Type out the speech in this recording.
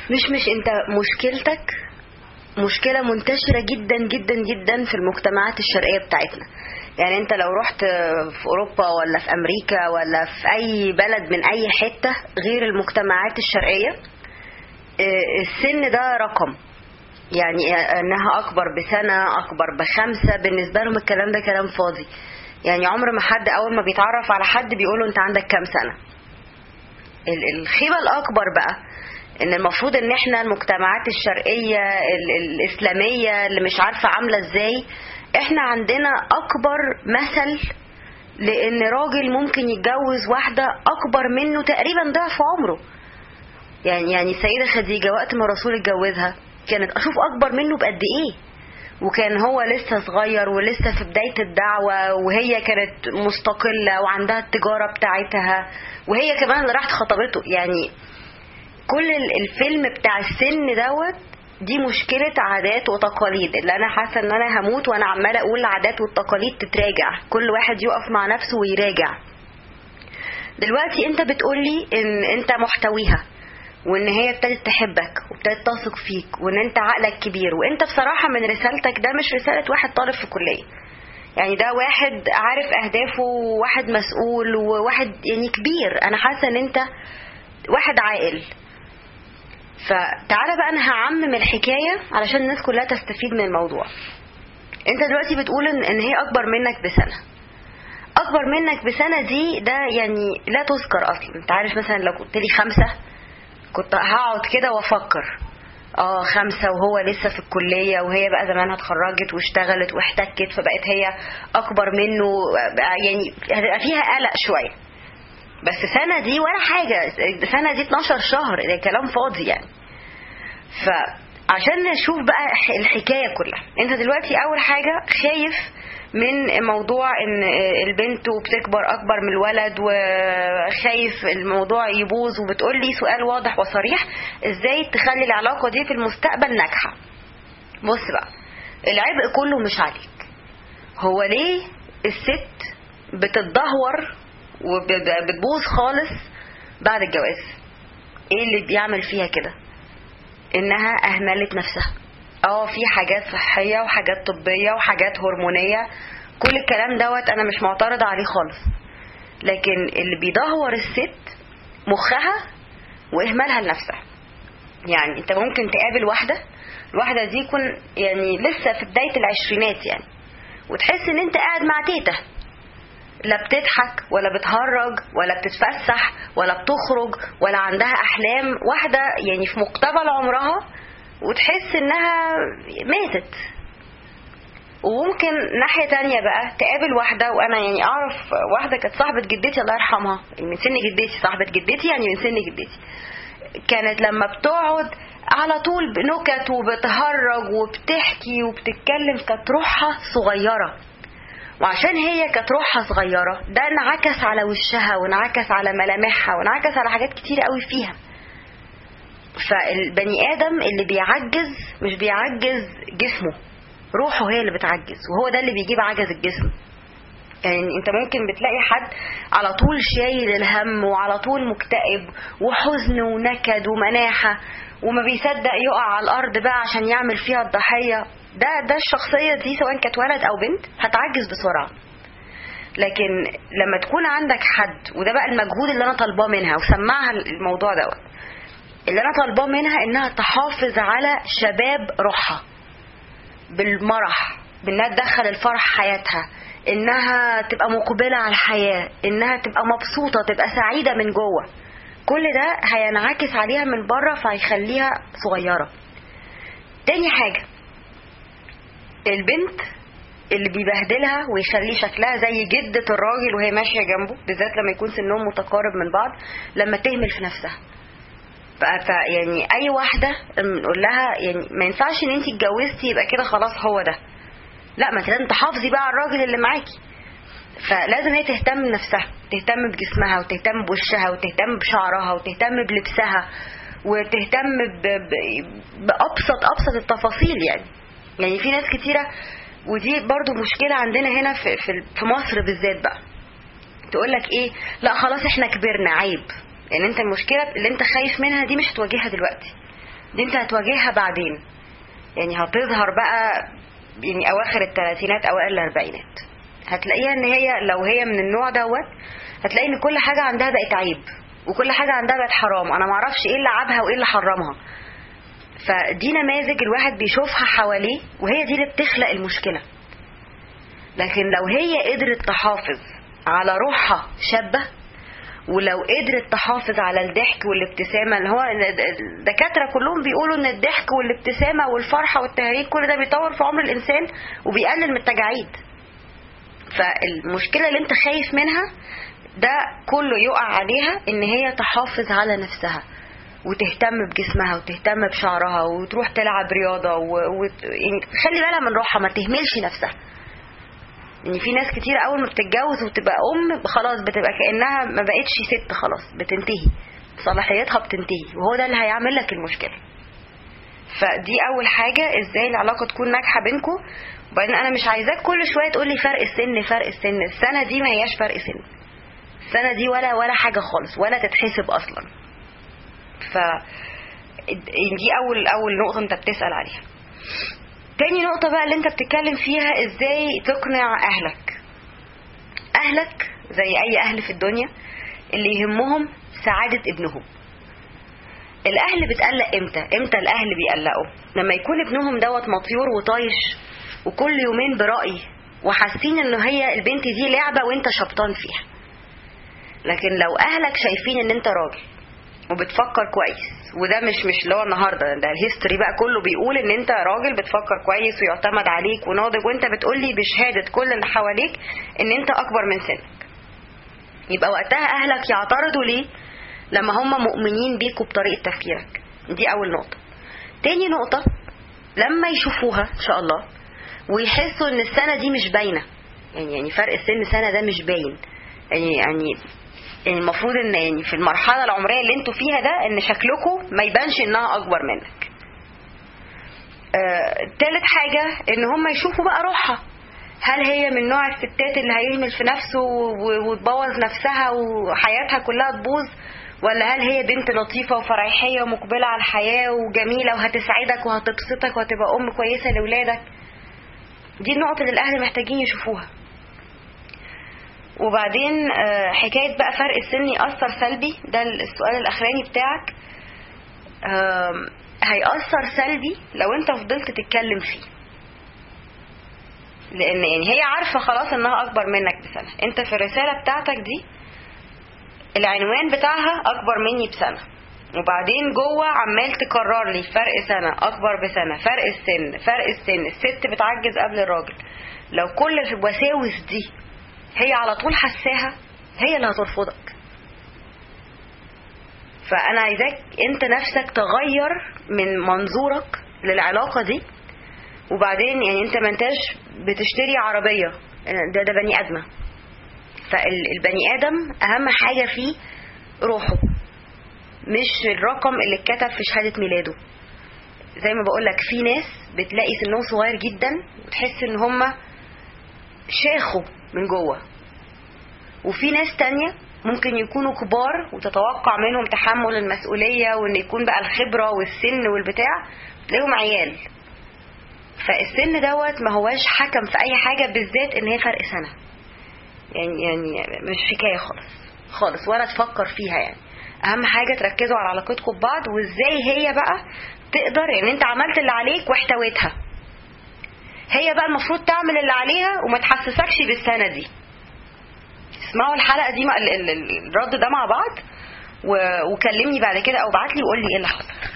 مش مش انت مشكلتك مشكلة منتشرة جدا جدا جدا في المجتمعات الشرقية بتاعتنا يعني انت لو رحت في اوروبا ولا في امريكا ولا في اي بلد من اي حتة غير المجتمعات الشرقية اه، السن ده رقم يعني انها اكبر بسنة اكبر بخمسة بالنسبة لهم الكلام ده كلام فاضي يعني عمر ما حد اول ما بيتعرف على حد بيقوله انت عندك كام سنة ال- الخيبة الاكبر بقى ان المفروض ان احنا المجتمعات الشرقية ال- الاسلامية اللي مش عارفة عاملة ازاي احنا عندنا اكبر مثل لان راجل ممكن يتجوز واحدة اكبر منه تقريبا ضعف عمره يعني يعني السيدة خديجة وقت ما الرسول اتجوزها كانت اشوف اكبر منه بقد ايه وكان هو لسه صغير ولسه في بداية الدعوة وهي كانت مستقلة وعندها التجارة بتاعتها وهي كمان اللي راحت خطبته يعني كل ال- الفيلم بتاع السن دوت دي مشكلة عادات وتقاليد اللي أنا حاسة إن أنا هموت وأنا عمالة أقول العادات والتقاليد تتراجع كل واحد يقف مع نفسه ويراجع دلوقتي أنت بتقولي إن أنت محتويها وإن هي ابتدت تحبك وابتدت تثق فيك وإن أنت عقلك كبير وأنت بصراحة من رسالتك ده مش رسالة واحد طالب في كلية يعني ده واحد عارف أهدافه وواحد مسؤول وواحد يعني كبير أنا حاسة إن أنت واحد عاقل فتعالى بقى انا هعمم الحكايه علشان الناس كلها تستفيد من الموضوع انت دلوقتي بتقول ان إن هي اكبر منك بسنه اكبر منك بسنه دي ده يعني لا تذكر اصلا انت عارف مثلا لو قلت لي خمسه كنت هقعد كده وافكر اه خمسة وهو لسه في الكلية وهي بقى زمانها اتخرجت واشتغلت واحتكت فبقت هي أكبر منه بقى يعني هتبقى فيها قلق شوية بس سنة دي ولا حاجة سنة دي 12 شهر ده كلام فاضي يعني فعشان نشوف بقى الحكاية كلها انت دلوقتي اول حاجة خايف من موضوع ان البنت وبتكبر اكبر من الولد وخايف الموضوع يبوظ وبتقول لي سؤال واضح وصريح ازاي تخلي العلاقة دي في المستقبل ناجحة بص بقى العبء كله مش عليك هو ليه الست بتتدهور وبتبوظ خالص بعد الجواز ايه اللي بيعمل فيها كده انها اهملت نفسها اه في حاجات صحية وحاجات طبية وحاجات هرمونية كل الكلام دوت انا مش معترض عليه خالص لكن اللي بيدهور الست مخها واهمالها لنفسها يعني انت ممكن تقابل واحدة الواحدة دي يكون يعني لسه في بداية العشرينات يعني وتحس ان انت قاعد مع تيتا لا بتضحك ولا بتهرج ولا بتتفسح ولا بتخرج ولا عندها احلام واحده يعني في مقتبل عمرها وتحس انها ماتت وممكن ناحية تانية بقى تقابل واحدة وأنا يعني أعرف واحدة كانت صاحبة جدتي الله يرحمها من سن جدتي صاحبة جدتي يعني من سن جدتي كانت لما بتقعد على طول بنكت وبتهرج وبتحكي وبتتكلم كانت روحها صغيرة وعشان هي كانت روحها صغيرة ده انعكس على وشها وانعكس على ملامحها وانعكس على حاجات كتير قوي فيها فالبني آدم اللي بيعجز مش بيعجز جسمه روحه هي اللي بتعجز وهو ده اللي بيجيب عجز الجسم يعني انت ممكن بتلاقي حد على طول شايل الهم وعلى طول مكتئب وحزن ونكد ومناحة وما بيصدق يقع على الارض بقى عشان يعمل فيها الضحية ده ده الشخصية دي سواء كانت ولد او بنت هتعجز بسرعة لكن لما تكون عندك حد وده بقى المجهود اللي انا طالباه منها وسمعها الموضوع دوت اللي انا طالباه منها انها تحافظ على شباب روحها بالمرح بانها تدخل الفرح حياتها انها تبقى مقبلة على الحياة انها تبقى مبسوطة تبقى سعيدة من جوه كل ده هينعكس عليها من بره فهيخليها صغيرة تاني حاجة البنت اللي بيبهدلها ويخليه شكلها زي جدة الراجل وهي ماشية جنبه بالذات لما يكون سنهم متقارب من بعض لما تهمل في نفسها ف يعني اي واحده نقول لها يعني ما ينفعش ان انت اتجوزتي يبقى كده خلاص هو ده لا ما انت لازم تحافظي بقى على الراجل اللي معاكي فلازم هي تهتم بنفسها تهتم بجسمها وتهتم بوشها وتهتم بشعرها وتهتم بلبسها وتهتم ب... ب... بابسط ابسط التفاصيل يعني يعني في ناس كتيره ودي برضو مشكله عندنا هنا في في, في مصر بالذات بقى تقول لك ايه لا خلاص احنا كبرنا عيب لان انت المشكله اللي انت خايف منها دي مش هتواجهها دلوقتي دي انت هتواجهها بعدين يعني هتظهر بقى يعني اواخر الثلاثينات اوائل الاربعينات هتلاقيها ان هي لو هي من النوع دوت هتلاقي ان كل حاجه عندها بقت عيب وكل حاجه عندها بقت حرام انا معرفش ايه اللي عابها وايه اللي حرمها فدي نماذج الواحد بيشوفها حواليه وهي دي اللي بتخلق المشكله لكن لو هي قدرت تحافظ على روحها شابه ولو قدرت تحافظ على الضحك والابتسامه اللي هو الدكاتره كلهم بيقولوا ان الضحك والابتسامه والفرحه والتهريج كل ده بيطور في عمر الانسان وبيقلل من التجاعيد فالمشكله اللي انت خايف منها ده كله يقع عليها ان هي تحافظ على نفسها وتهتم بجسمها وتهتم بشعرها وتروح تلعب رياضه و... و... يعني خلي بالها من روحها ما تهملش نفسها يعني في ناس كتير اول ما بتتجوز وتبقى ام خلاص بتبقى كانها ما بقتش ست خلاص بتنتهي صلاحيتها بتنتهي وهو ده اللي هيعمل لك المشكله فدي اول حاجه ازاي العلاقه تكون ناجحه بينكم وبعدين انا مش عايزاك كل شويه تقول لي فرق السن فرق السن السنه دي ما هياش فرق سن السنه دي ولا ولا حاجه خالص ولا تتحسب اصلا ف دي اول اول نقطه انت بتسال عليها تاني نقطة بقى اللي انت بتتكلم فيها ازاي تقنع اهلك اهلك زي اي اهل في الدنيا اللي يهمهم سعادة ابنهم الاهل بتقلق امتى امتى الاهل بيقلقوا لما يكون ابنهم دوت مطيور وطايش وكل يومين برأي وحاسين ان هي البنت دي لعبة وانت شبطان فيها لكن لو اهلك شايفين ان انت راجل وبتفكر كويس وده مش مش اللي هو النهارده ده الهيستوري بقى كله بيقول ان انت راجل بتفكر كويس ويعتمد عليك وناضج وانت بتقول لي بشهاده كل اللي حواليك ان انت اكبر من سنك يبقى وقتها اهلك يعترضوا ليه لما هم مؤمنين بيك وبطريقه تفكيرك دي اول نقطه تاني نقطه لما يشوفوها ان شاء الله ويحسوا ان السنه دي مش باينه يعني يعني فرق السن سنه ده مش باين يعني يعني يعني المفروض ان يعني في المرحله العمريه اللي انتوا فيها ده ان شكلكم ما يبانش انها اكبر منك آه، تالت حاجه ان هم يشوفوا بقى روحها هل هي من نوع الستات اللي هيهمل في نفسه و- وتبوظ نفسها وحياتها كلها تبوظ ولا هل هي بنت لطيفة وفريحية ومقبلة على الحياة وجميلة وهتسعدك وهتبسطك وهتبقى أم كويسة لأولادك دي النقطة اللي الأهل محتاجين يشوفوها وبعدين آه، حكاية بقى فرق السن يأثر سلبي ده السؤال الأخراني بتاعك آم، هيأثر سلبي لو انت فضلت تتكلم فيه لان يعني هي عارفه خلاص انها اكبر منك بسنه انت في الرساله بتاعتك دي العنوان بتاعها اكبر مني بسنه وبعدين جوه عمال تكرر لي فرق سنه اكبر بسنه فرق السن فرق السن الست بتعجز قبل الراجل لو كل الوساوس دي هي على طول حساها هي اللي هترفضك فانا عايزاك انت نفسك تغير من منظورك للعلاقه دي وبعدين يعني انت ما انتش بتشتري عربيه ده ده بني ادمه فالبني ادم اهم حاجه فيه روحه مش الرقم اللي اتكتب في شهاده ميلاده زي ما بقول لك في ناس بتلاقي سنهم صغير جدا وتحس ان هم شاخوا من جوه وفي ناس تانية ممكن يكونوا كبار وتتوقع منهم تحمل المسؤولية وان يكون بقى الخبرة والسن والبتاع تلاقيهم عيال فالسن دوت ما هواش حكم في اي حاجة بالذات ان هي فرق سنة يعني يعني مش حكاية خالص خالص ولا تفكر فيها يعني اهم حاجة تركزوا على علاقتكم ببعض وازاي هي بقى تقدر يعني انت عملت اللي عليك واحتويتها هي بقى المفروض تعمل اللي عليها وما تحسسكش بالسنة دي اسمعوا الحلقة دي ال- ال- ال- الرد ده مع بعض و- وكلمني بعد كده او ابعت لي وقول لي ايه اللي حصل